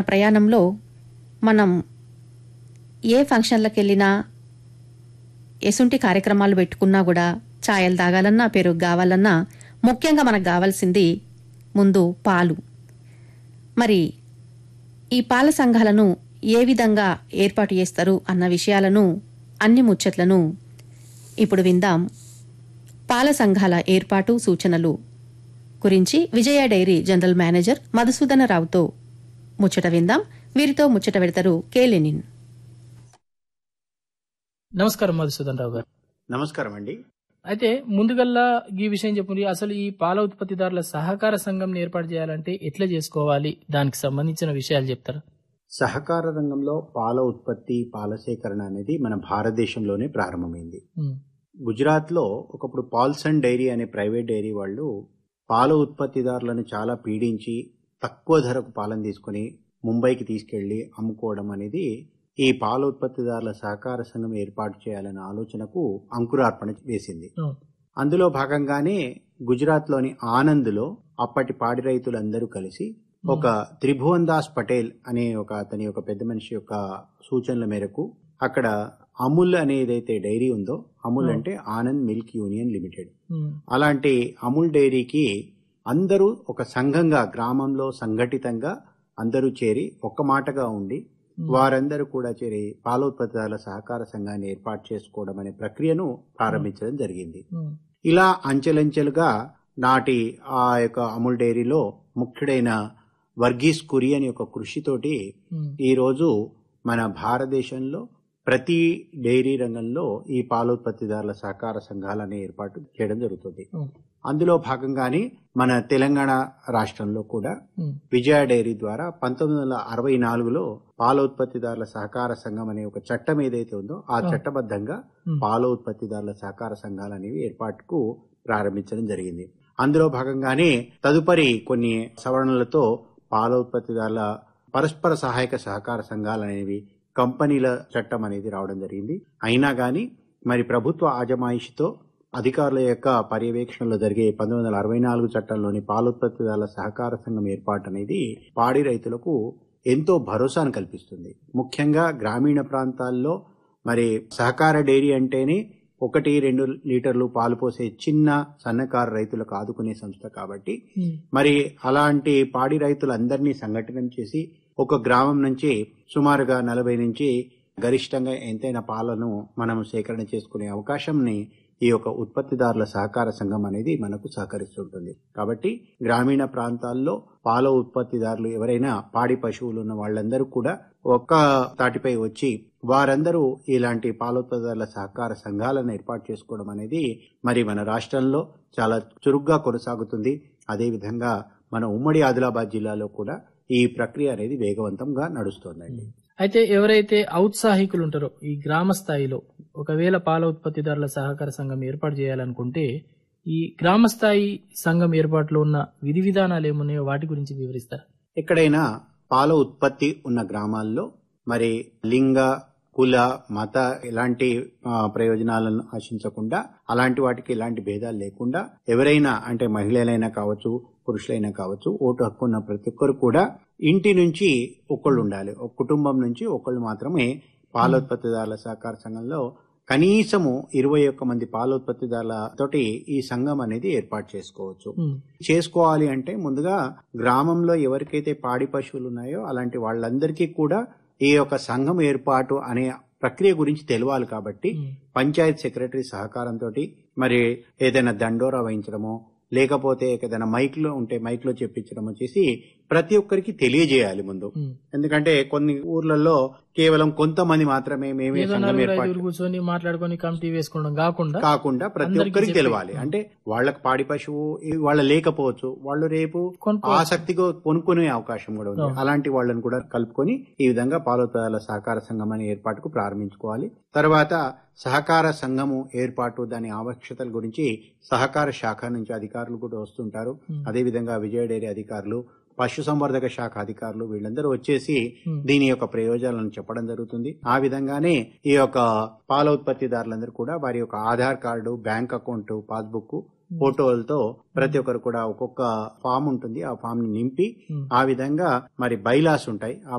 ప్రయాణంలో మనం ఏ ఫంక్షన్లకు వెళ్ళినా ఎసుంటి కార్యక్రమాలు పెట్టుకున్నా కూడా ఛాయలు తాగాలన్నా పెరుగు కావాలన్నా ముఖ్యంగా మనకు కావాల్సింది ముందు పాలు మరి ఈ పాల సంఘాలను ఏ విధంగా ఏర్పాటు చేస్తారు అన్న విషయాలను అన్ని ముచ్చట్లను ఇప్పుడు విందాం పాల సంఘాల ఏర్పాటు సూచనలు గురించి Vijaya dairy general manager Madhusudana రావుతో ముచ్చట విందాం వీరితో ముచ్చట పెడతారు కే లెనిన్ నమస్కారం మధుసూదన్ రావు గారు నమస్కారం అండి అయితే ముందుగల్లా ఈ విషయం చెప్పండి అసలు ఈ పాల ఉత్పత్తిదారుల సహకార సంఘం ఏర్పాటు చేయాలంటే ఎట్లా చేసుకోవాలి దానికి సంబంధించిన విషయాలు చెప్తారా సహకార రంగంలో పాల ఉత్పత్తి పాల సేకరణ అనేది మన భారతదేశంలోనే ప్రారంభమైంది ఉమ్, గుజరాత్ లో ఒకప్పుడు పాల్సన్ డైరీ అనే ప్రైవేట్ డైరీ వాళ్ళు పాల ఉత్పత్తిదారులను చాలా పీడించి తక్కువ ధరకు పాలను తీసుకుని ముంబైకి తీసుకెళ్లి అమ్ముకోవడం అనేది ఈ పాల ఉత్పత్తిదారుల సహకార సంఘం ఏర్పాటు చేయాలనే ఆలోచనకు అంకురార్పణ వేసింది అవును. అందులో భాగంగానే గుజరాత్ లోని ఆనంద్లో అప్పటి పాడి రైతులందరూ కలిసి ఒక త్రిభువన్ దాస్ పటేల్ అనే ఒక అతని ఒక పెద్ద మనిషి యొక్క సూచనల మేరకు అక్కడ అమూల్ అనే ఏదైతే డైరీ ఉందో అమూల్ Hmm. అంటే Anand milk union limited um, అలాంటి అమూల్ డైరీకి అందరూ ఒక సంఘంగా గ్రామంలో సంఘటితంగా అందరూ చేరి ఒక్క మాటగా ఉండి ఉమ్, వారందరూ కూడా చేరి పాల ఉత్పత్తిదారుల సహకార సంఘాన్ని ఏర్పాటు చేసుకోవడం అనే ప్రక్రియను ప్రారంభించడం జరిగింది ఉమ్, ఇలా అంచెలంచెలుగా నాటి ఆ యొక్క అమూల్ డైరీలో ముఖ్యుడైన వర్గీస్ కురియన్ యొక్క కృషితోటి ఉమ్, ఈ రోజు మన భారతదేశంలో ప్రతి డైరీ రంగంలో ఈ పాలోత్పత్తిదారుల సహకార సంఘాలను ఏర్పాటు చేయడం జరుగుతుంది ఉమ్, అందులో భాగంగానే మన తెలంగాణ రాష్ట్రంలో కూడా ఉమ్, విజయ డైరీ ద్వారా పంతొమ్మిది వందల అరవై నాలుగులో పాల ఉత్పత్తిదారుల సహకార సంఘం అనే ఒక చట్టం ఏదైతే ఉందో ఆ ఆ. చట్టబద్ధంగా ఉమ్, పాల ఉత్పత్తిదారుల సహకార సంఘాలు అనేవి ఏర్పాటుకు ప్రారంభించడం జరిగింది అందులో భాగంగానే తదుపరి కొన్ని సవరణలతో పాల ఉత్పత్తిదారుల పరస్పర సహాయక సహకార సంఘాలు అనేవి కంపెనీల చట్టం అనేది రావడం జరిగింది అయినా గాని మరి ప్రభుత్వ ఆజమాయిషితో అధికారుల యొక్క పర్యవేక్షణలో జరిగే పంతొమ్మిది వందల అరవై నాలుగు చట్టంలోని పాలోత్పత్తిదారుల సహకార సంఘం ఏర్పాటు అనేది పాడి రైతులకు ఎంతో భరోసాను కల్పిస్తుంది ముఖ్యంగా గ్రామీణ ప్రాంతాల్లో మరి సహకార డైరీ అంటేనే ఒకటి రెండు లీటర్లు పాలు పోసే చిన్న సన్నకారు రైతులకు ఆదుకునే సంస్థ కాబట్టి ఉమ్, మరి అలాంటి పాడి రైతులందరినీ సంఘటన చేసి ఒక గ్రామం నుంచి సుమారుగా నలభై నుంచి గరిష్టంగా ఎంతైనా పాలను మనం సేకరణ చేసుకునే అవకాశంని ఈ యొక్క ఉత్పత్తిదారుల సహకార సంఘం అనేది మనకు సహకరిస్తుంటుంది కాబట్టి గ్రామీణ ప్రాంతాల్లో పాల ఉత్పత్తిదారులు ఎవరైనా పాడి పశువులు ఉన్న వాళ్ళందరూ కూడా ఒక్క తాటిపై వచ్చి వారందరూ ఇలాంటి పాలోత్పత్తిదారుల సహకార సంఘాలను ఏర్పాటు చేసుకోవడం అనేది మరి మన రాష్ట్రంలో చాలా చురుగ్గా కొనసాగుతుంది అదేవిధంగా మన ఉమ్మడి ఆదిలాబాద్ జిల్లాలో కూడా ఈ ప్రక్రియ అనేది వేగవంతంగా నడుస్తోందండి అయితే ఎవరైతే ఔత్సాహికులు ఉంటారో ఈ గ్రామ స్థాయిలో ఒకవేళ పాల ఉత్పత్తిదారుల సహకార సంఘం ఏర్పాటు చేయాలనుకుంటే ఈ గ్రామ స్థాయి సంఘం ఏర్పాటులో ఉన్న విధి విధానాలు ఏమున్నాయో వాటి గురించి వివరిస్తారు ఎక్కడైనా పాల ఉత్పత్తి ఉన్న గ్రామాల్లో మరి లింగ కుల మత ఎలాంటి ఆ, ప్రయోజనాలను ఆశించకుండా అలాంటి వాటికి ఎలాంటి భేదాలు లేకుండా ఎవరైనా అంటే మహిళలైనా కావచ్చు పురుషులైనా కావచ్చు ఓటు హక్కు ఉన్న ప్రతి ఒక్కరు కూడా ఇంటి నుంచి ఒకళ్ళు ఉండాలి ఒక కుటుంబం నుంచి ఒకళ్ళు మాత్రమే పాలోత్పత్తిదారుల సహకార సంఘంలో కనీసము ఇరవై ఒక్క మంది పాలోత్పత్తిదారుల తోటి ఈ సంఘం అనేది ఏర్పాటు చేసుకోవచ్చు ఉమ్, చేసుకోవాలి అంటే ముందుగా గ్రామంలో ఎవరికైతే పాడి పశువులు ఉన్నాయో అలాంటి వాళ్ళందరికీ కూడా ఈ యొక్క సంఘం ఏర్పాటు అనే ప్రక్రియ గురించి తెలియాలి కాబట్టి ఉమ్, పంచాయత్ సెక్రటరీ సహకారంతో మరి ఏదైనా దండోరా వహించడమో లేకపోతే ఏదైనా మైక్ లో ఉంటే మైక్ లో చెప్పించడం వచ్చేసి ప్రతి ఒక్కరికి తెలియజేయాలి ముందు ఉమ్. ఎందుకంటే కొన్ని ఊర్లలో కేవలం కొంతమంది మాత్రమే మేమే ఏదో సంఘం నలుగురు ఏర్పాటు ఐదుగురు కూర్చొని మాట్లాడుకొని కమిటీ వేసుకోవడం కాకుండా కాకుండా ప్రతి అందరికీ ఒక్కరికి చెప్పి- తెలవాలి అంటే వాళ్ళకి పాడి పశువు ఈ వాళ్ళ లేకపోవచ్చు వాళ్ళు రేపు కొనుక్కోవచ్చు. ఆసక్తిగా కొనుక్కునే అవకాశం కూడా ఉంది అవును. అలాంటి వాళ్ళని కూడా కలుపుకొని ఈ విధంగా పాలోత్పదాల సహకార సంఘం అనే ఏర్పాటుకు ప్రారంభించుకోవాలి తర్వాత సహకార సంఘము ఏర్పాటు దాని ఆవశ్యకతల గురించి సహకార శాఖ నుంచి అధికారులు కూడా వస్తుంటారు ఉమ్. అదేవిధంగా విజయ డైరీ అధికారులు పశు సంవర్ధక శాఖ అధికారులు వీళ్ళందరూ వచ్చేసి ఉమ్. దీని యొక్క ప్రయోజనాలను చెప్పడం జరుగుతుంది ఆ విధంగానే ఈ యొక్క పాల ఉత్పత్తిదారులందరూ కూడా వారి యొక్క Aadhaar card bank account passbook ఫోటోలతో ప్రతి ఒక్కరు కూడా ఒక్కొక్క ఫామ్ ఉంటుంది ఆ ఫామ్ ని నింపి ఉమ్. ఆ విధంగా మరి బైలాస్ ఉంటాయి ఆ